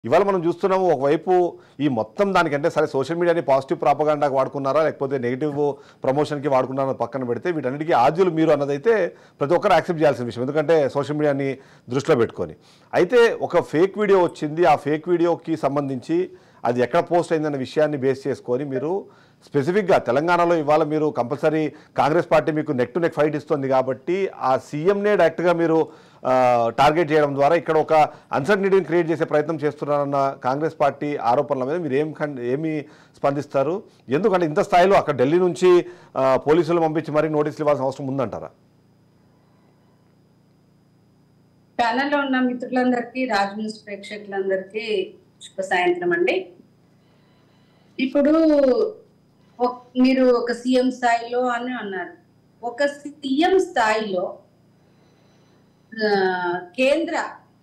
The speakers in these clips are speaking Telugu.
ఇవాళ మనం చూస్తున్నాము ఒకవైపు ఈ మొత్తం దానికంటే సరే సోషల్ మీడియాని పాజిటివ్ ప్రాపగాండాకి వాడుకున్నారా లేకపోతే నెగిటివ్ ప్రమోషన్కి వాడుకున్నారా పక్కన పెడితే వీటన్నిటికీ ఆద్యులు మీరు అన్నదైతే ప్రతి ఒక్కరు యాక్సెప్ట్ చేయాల్సిన విషయం ఎందుకంటే సోషల్ మీడియాని దృష్టిలో పెట్టుకొని అయితే ఒక ఫేక్ వీడియో వచ్చింది ఆ ఫేక్ వీడియోకి సంబంధించి అది ఎక్కడ పోస్ట్ అయిందన్న విషయాన్ని బేస్ చేసుకొని మీరు స్పెసిఫిక్గా తెలంగాణలో ఇవాళ మీరు కంపల్సరీ కాంగ్రెస్ పార్టీ మీకు నెక్ టు నెక్ ఫైట్ ఇస్తుంది కాబట్టి ఆ సీఎంనే డైరెక్ట్గా మీరు ఆ, టార్గెట్ చేయడం ద్వారా ఇక్కడ ఒక అన్సర్టనిటీని క్రియేట్ చేసే ప్రయత్నం చేస్తున్నారన్న కాంగ్రెస్ పార్టీ ఆరోపణల మీద మీరు ఏం ఖండ్ ఏమి స్పందిస్తారు ఎందుకంటే ఇంత స్థాయిలో అక్కడ ఢిల్లీ నుంచి ఆ, పోలీసులు పంపించి మరీ నోటీసులు ఇవ్వాల్సిన అవసరం ఉందంటారా ప్యానెల్లో ఉన్న మిత్రులందరికీ రాజ్ న్యూస్ ప్రేక్షకులందరికీ శుభ సాయంత్రం అండి ఇప్పుడు ఒక్- మీరు ఒక సీఎం స్థాయిలో అని అన్నారు ఒక సీఎం స్థాయిలో ఆ, కేంద్ర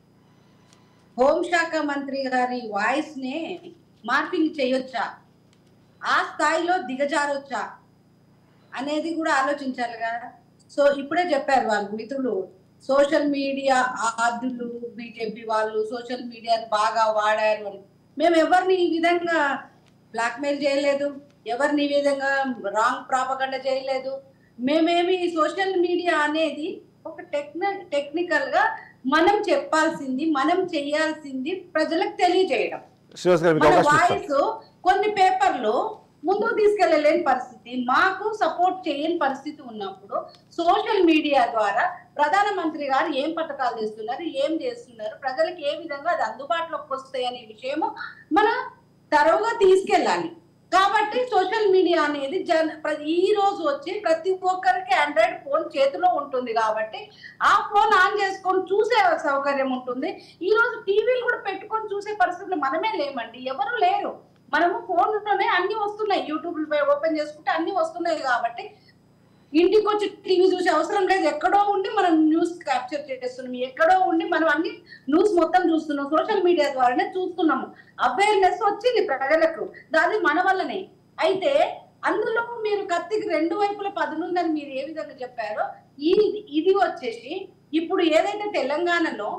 హోంశాఖ మంత్రి గారి వాయిస్ నే మార్పింగ్ చేయొచ్చా ఆ స్థాయిలో దిగజారొచ్చా అనేది కూడా ఆలోచించాలి కదా సో ఇప్పుడే చెప్పారు వాళ్ళు మిత్రులు సోషల్ మీడియా ఆద్యులు బీజేపీ వాళ్ళు సోషల్ మీడియాని బాగా వాడారు అని మేము ఎవరిని ఈ విధంగా బ్లాక్మెయిల్ చేయలేదు ఎవరిని ఈ విధంగా రాంగ్ ప్రాపగండ చేయలేదు మేమేమి సోషల్ మీడియా అనేది ఒక టెక్న టెక్నికల్ గా మనం చెప్పాల్సింది మనం చేయాల్సింది ప్రజలకు తెలియజేయడం శ్రీనివాస్ గారు మీకు మన అవకాశం ఇస్తాను వాయిస్ కొన్ని పేపర్లు ముందుకు తీసుకెళ్ళలేని పరిస్థితి మాకు సపోర్ట్ చేయని పరిస్థితి ఉన్నప్పుడు సోషల్ మీడియా ద్వారా ప్రధానమంత్రి గారు ఏం పథకాలు చేస్తున్నారు ఏం చేస్తున్నారు ప్రజలకు ఏ విధంగా అది అందుబాటులోకి వస్తాయి అనే విషయము మనం తరువుగా తీసుకెళ్ళాలి కాబట్టి సోషల్ మీడియా అనేది జన ప్ర- ఈ రోజు వచ్చి ప్రతి ఒక్కరికి ఆండ్రాయిడ్ ఫోన్ చేతిలో ఉంటుంది కాబట్టి ఆ ఫోన్ ఆన్ చేసుకొని చూసే సౌకర్యం ఉంటుంది ఈ రోజు టీవీలు కూడా పెట్టుకొని చూసే పరిస్థితులు మనమే లేమండి ఎవరు లేరు మనము ఫోన్లోనే అన్ని వస్తున్నాయి యూట్యూబ్ ఓపెన్ చేసుకుంటే అన్ని వస్తున్నాయి కాబట్టి ఇంటికి వచ్చి టీవీ చూసే అవసరం లేదు ఎక్కడో ఉండి మనం న్యూస్ క్యాప్చర్ చేస్తున్నాం ఎక్కడో ఉండి మనం అన్ని న్యూస్ మొత్తం చూస్తున్నాం సోషల్ మీడియా ద్వారానే చూస్తున్నాము అవేర్నెస్ వచ్చింది ప్రజలకు దాని మన వల్లనే అయితే అందులో మీరు కత్తికి రెండు వైపుల పదునుందని మీరు ఏ విధంగా చెప్పారో ఈ ఇది వచ్చేసి ఇప్పుడు ఏదైతే తెలంగాణలో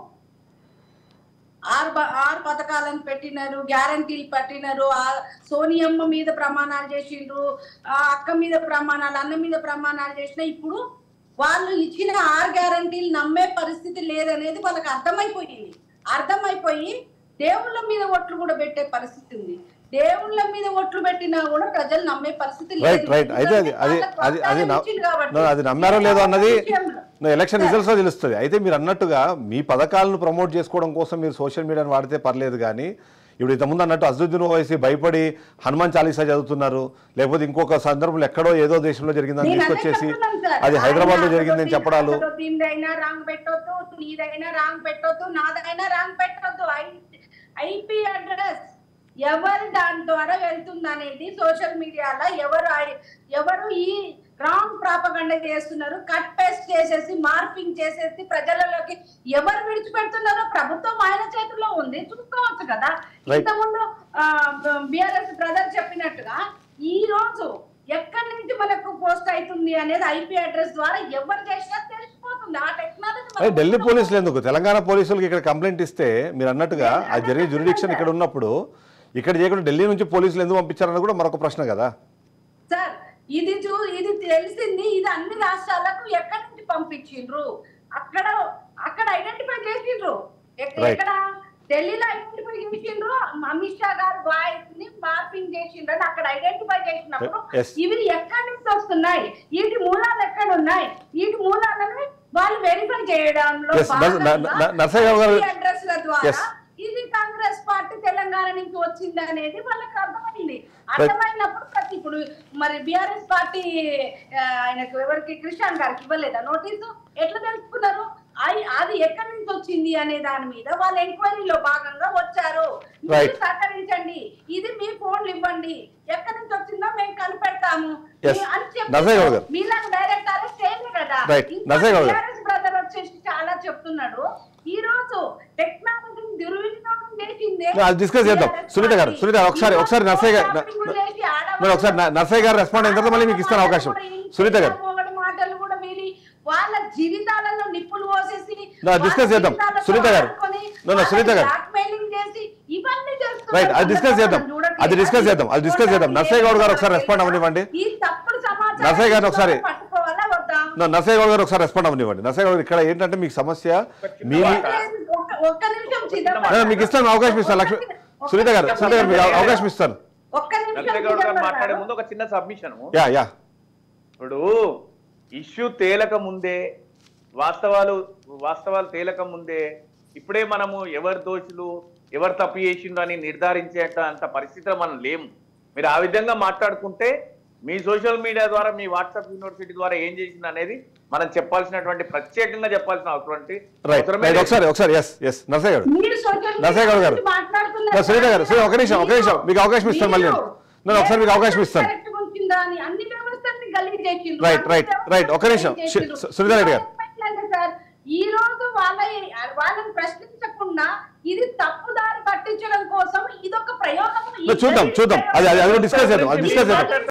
ఆరు బ- ఆరు పథకాలను పెట్టినారు గ్యారంటీలు పెట్టినారు ఆ సోనియమ్మ మీద ప్రమాణాలు చేసిండ్రు ఆ అక్క మీద ప్రమాణాలు అన్న మీద ప్రమాణాలు చేసిన ఇప్పుడు వాళ్ళు ఇచ్చిన ఆరు గ్యారంటీలు నమ్మే పరిస్థితి లేదనేది వాళ్ళకి అర్థమైపోయింది అర్థమైపోయి దేవుళ్ళ మీద ఒట్లు కూడా పెట్టే పరిస్థితి ఉంది దేవుళ్ళ మీద ఒట్లు పెట్టినా కూడా ప్రజలు నమ్మే పరిస్థితి రైట్ రైట్ అయితే అది అది అది అది న- no, అది నమ్మారో లేదో అన్నది no, ఎలక్షన్ రిజల్ట్స్ లో తెలుస్తుంది అయితే మీరు అన్నట్టుగా మీ పథకాలను ప్రమోట్ చేసుకోవడం కోసం మీరు సోషల్ మీడియాని వాడితే పర్లేదు కానీ ఇప్పుడు ఇంతకుముందు అన్నట్టు అజదుద్దీన్ ఓవైసీ భయపడి హనుమాన్ చాలీసా చదువుతున్నారు లేకపోతే ఇంకొక సందర్భంలో ఎక్కడో ఏదో దేశంలో జరిగిందని నేను అదే తీసుకొచ్చేసి చెప్తున్నాను సార్. అది హైదరాబాద్ లో ఆయన జరిగిందని చెప్పడాలు అసలు దీనిదైనా రాంగ్ పెట్టొద్దు నీదైనా రాంగ్ పెట్టొద్దు నాదైనా రాంగ్ పెట్టొద్దు ఐపీ అడ్రస్ ఎవరు దాని ద్వారా వెళ్తుంది అనేది సోషల్ మీడియాలో ఎవరు ఐ- ఎవరు ఈ రాంగ్ ప్రాపగండ చేస్తున్నారు కట్ పేస్ట్ చేసేసి మార్పింగ్ చేసేసి ప్రజలలోకి ఎవరు విడిచిపెడుతున్నారో ప్రభుత్వం ఆయన చేతుల్లో ఉంది చూసుకోవచ్చు కదా Right. ఇంతకుముందు బిఆర్ఎస్ బ్రదర్ చెప్పినట్టుగా ఈ రోజు ఎక్కడి నుంచి మనకు పోస్ట్ అవుతుంది అనేది ఐపీ అడ్రస్ ద్వారా ఎవరు చేసినా తెలిసిపోతుంది ఆ టెక్నాలజీ అదే ఢిల్లీ పోలీసులు ఎందుకు తెలంగాణ పోలీసులకు ఇక్కడ కంప్లైంట్ ఇస్తే మీరు అన్నట్టుగా అది జరిగే జ్యురిడిక్షన్ ఇక్కడ ఉన్నప్పుడు ఇక్కడ చేయకుండా ఢిల్లీ నుంచి పోలీసులు ఎందుకు పంపించారన్నది కూడా మరొక ప్రశ్న కదా సార్ ఇది చూ ఇది తెలిసింది ఇది అన్ని రాష్ట్రాలకు ఎక్కడి నుంచి పంపించిండ్రు అక్కడ అక్కడ ఐడెంటిఫై చేసిండ్రు ఎక్క- Right. ఎక్కడ ఢిల్లీలో ఐడెంటిఫై చేసిండ్రు అమిత్ షా గారు వాయిస్ ని మార్పింగ్ చేసిండ్రు అని అక్కడ ఐడెంటిఫై చేసినప్పుడు Yes. ఇవి ఎక్కడి నుంచి వస్తున్నాయి వీటి మూలాలు ఎక్కడ ఉన్నాయి వీటి మూలాలను వాళ్ళు వెరిఫై చేయడంలో Yes, నర్- నర్- నర్- నర్సయ్య గారు- అడ్రస్ల ద్వారా Yes. ఇది కాంగ్రెస్ పార్టీ తెలంగాణ నుంచి వచ్చింది అనేది వాళ్ళకి అర్థమైంది అర్థమైనప్పుడు ప్రతి ఇప్పుడు మరి బిఆర్ఎస్ పార్టీ ఆ, ఆయనకు ఎవరికి కృష్ణాన్ గారికి ఇవ్వలేదా నోటీసు ఎట్లా తెలుసుకున్నారు అయి- అది ఎక్కడి నుంచి వచ్చింది అనే దాని మీద వాళ్ళ ఎంక్వైరీలో భాగంగా వచ్చారు మీరు Right. సహకరించండి ఇది మీ ఫోన్లు ఇవ్వండి ఎక్కడి నుంచి వచ్చిందో మేము కనిపెడతాము Yes. మీ- అని చెప్పి నరసయ్య గౌడ్ గారు. మీలాగా డైరెక్ట్ అరెస్ట్ చేయలేదు కదా Right. ఇంకా నరసయ్య గౌడ్ గారు. BRS బ్రదర్ వచ్చేసి చాలా చెప్తున్నాడు ఈ రోజు టెక్నాలజీని దుర్వినియోగం చేసిందే అది డిస్కస్ చేద్దాం BRS సునీత గారు పార్టీ. సునీత గారు ఒకసారి ఈ ఒకసారి రోజు నర్సయ్య గారు షాపింగ్లు చేసి ఆడవాళ్ళు మరి ఒకసారి న- నర్సయ్య గారు రెస్పాండ్ అయిన తర్వాత మళ్ళీ మీకు ఇస్తాను అవకాశం సునీత గారు ఒకటి మాటలు కూడా విని వాళ్ళ జీవితాలలో నిప్పులు పోసేసి No, discuss చేద్దాం. సునీత గారు. No, no, సునీత గారు. బ్లాక్మెయిలింగ్ చేసి ఇవాళ చేస్తున్నారు రైట్ అది డిస్కస్ చేద్దాం చూడట్లేదు. అది డిస్కస్ చేద్దాం అది డిస్కస్ చేద్దాం నర్సయ్య గౌడ్ గారు ఒకసారి రెస్పాండ్ అవ్వనివ్వండి ఈ తప్పుడు సమాచారం నర్సయ్య గారిని ఒకసారి- పట్టుకోవాలా వద్దా నా- నర్సయ్య గౌడ్ గారు ఒకసారి రెస్పాండ్ అవ్వనివ్వండి నర్సయ్య గౌడ్ గారు ఇక్కడ ఏంటంటే మీకు సమస్య మీ ఒక్క- ఒక్క నిమిషం చిదంబరం. నేను మీకు ఇస్తాను అవకాశం ఇస్తాను లక్ష్మి ఒక్క సునీత గారు నిమిషం సునీత గారు మీకు చిదంబరం. అవకాశం ఇస్తాను ఒక్క నిమిషం నర్సయ్య గౌడ్ గారు చిదంబరం మాట్లాడే గారు. ముందు ఒక చిన్న సబ్మిషన్ యా యా ఇప్పుడు ఇష్యూ తేలక ముందే వాస్తవాలు వాస్తవాలు తేలక ముందే ఇప్పుడే మనము ఎవరు దోషులు ఎవరు తప్పు చేసిండ్రు అని నిర్ధారించేట అంత పరిస్థితిలో మనం లేము మీరు ఆ విధంగా మాట్లాడుకుంటే మీ సోషల్ మీడియా ద్వారా మీ వాట్సాప్ యూనివర్సిటీ ద్వారా ఏం చేసింది అనేది మనం చెప్పాల్సినటువంటి ప్రత్యేకంగా చెప్పాల్సిన అవసరం రైట్ రైట్ ఒకసారి ఒకసారి ఎస్ ఎస్ నర్సయ్య గారు మీరు social media నరసయ్య గౌడ్ గారు. గురించి మాట్లాడుతున్నారు. నా సునీత గారు, సునీత, ఒక నిమిషం, ఒక నిమిషం. మీకు అవకాశం ఇస్తాను మళ్ళీ నేను. నేను ఒకసారి మీకు అవకాశం ఇస్తాను. Correct గా ఉంటుందా అని అన్ని వ్యవస్థల్ని గలీజ్ చేసిండ్రు. Right, అన్ని right, వ్యవస్థల్ని right. ఒక నిమిషం. గలీజ్ చేసిండ్రు. సు- సునీత రెడ్డి గారు. ఎట్లంటే సార్ ఈ రోజు వాళ్ళ వాళ్ళని ప్రశ్నించకుండా ఇది తప్పుదారి పట్టించడం కోసం ఇదొక ప్రయోగం చూద్దాం చూద్దాం అది అది అది డిస్కస్ చేద్దాం అది డిస్కస్ చేద్దాం